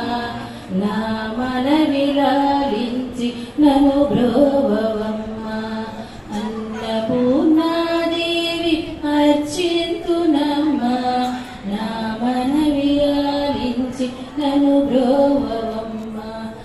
నా మనవిలాలించి నము బ్రోవమ్మ అన్నపూర్ణాదేవి అర్చింతునమ్మ నా మనవిలాలించి నను బ్రోవమ్మ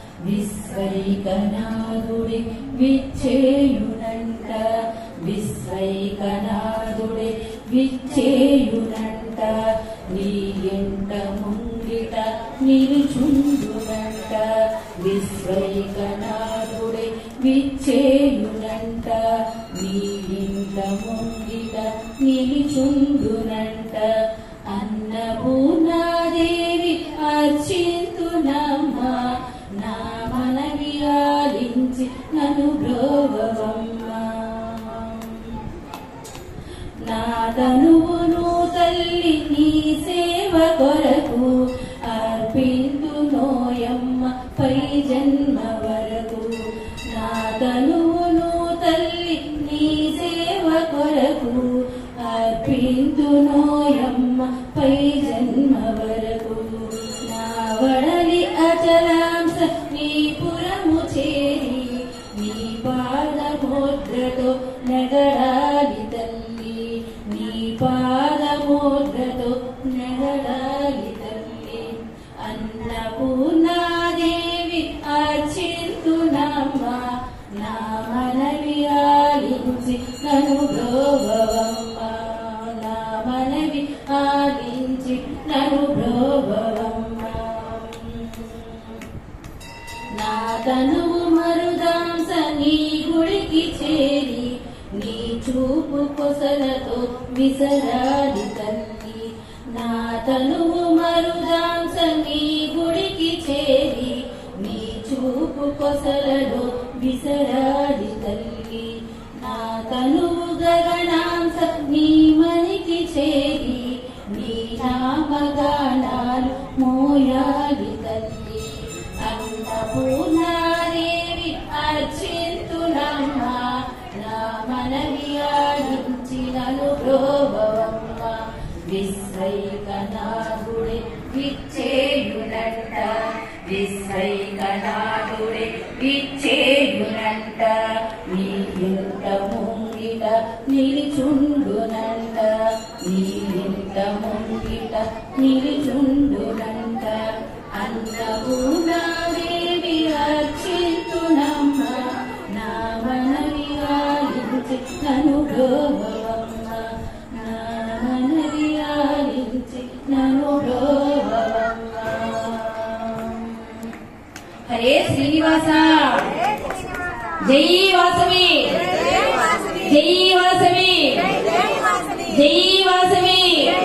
విశ్వైకనాథుడి విచ్చేయునంట విశ్వైకనాథుడి విచ్చేయునంట నీ ఎంట ముంగిట నిలుచుండునంట విశ్వైకనాథుడి విచ్చేయునంట నీ ఇంట ముంగిట నిలుచుండునంట అన్నపూర్ణాదేవి అర్చింతునమ్మ నా మనవి ఆలించి నన్ను బ్రోవమ్మ నా తనువును తల్లి నీ సేవ కొరకు అర్పింతు నోయమ్మ పై జన్మ వరకు నా తనువును తల్లి నీ సేవ కొరకు అర్పింతు నోయమ్మ పై జన్మ వరకు నా వడలి అచలాంశ నీ పురము చేరి నీ పాదముద్రతో నగడాలి తల్లి నీ పాదముద్రతో నగడాలి తల్లి అన్నపూర్ణాదేవి అర్చింతునమ్మ నా మనవి ఆలించి నను బ్రోవమ్మ నా మనవి ఆలించి నను బ్రోవమ్మ నా తనువు మరుదాంస నీ గుడికి చేరి నీ చూపు కొసలతో విసరాలి తల్లి నా తనువు మరుదాంస నీ గుడికి చేరి నీ చూపు కొసలలో విసరాలి తల్లి నా తనువు గగనాంస నీ మనికి చేరి నీ నామగానాలు మోయాలి తల్లి అన్నపూర్ణాదేవి అర్చింతునమ్మ నా మనవి ఆడించినను బ్రోవమ్మ విశ్వైకనాథుడే విచ్చేయునంట విశ్వైకనాథుడే విచ్చేయునంట నీ ఇంట ముంగిట నిలిచుండునంట నీ ఇంట ముంగిట నిలిచుండునంట అన్నపూర్ణాదేవి అర్చింతునమ్మ నా మనవి ఆలించి నను బ్రోవమ్మ నా మనవి ఆలించి నను బ్రోవమ్మ హరే శ్రీనివాస జై వాసవి జై వాసవి జై వాసవి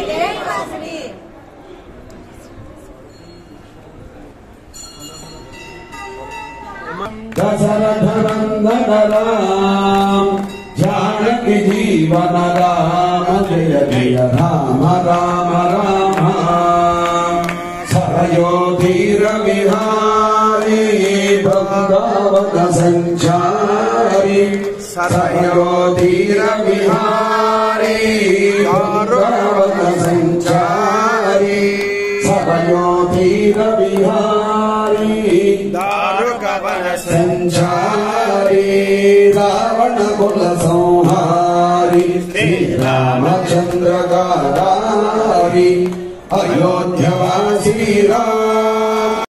దశరథనందన రామ జానకి జీవన రామ జయ జయ రామ రామ రామ సరయోధీర విహారీ బృందావన సంచారి సరయోధీర విహారీ బృందావన సంచారి సరయోధీర విహారీ దారుకవన సంచారి రావణ కుల సంహారి శ్రీరామచంద్ర గారి అయోధ్యవాసి రామ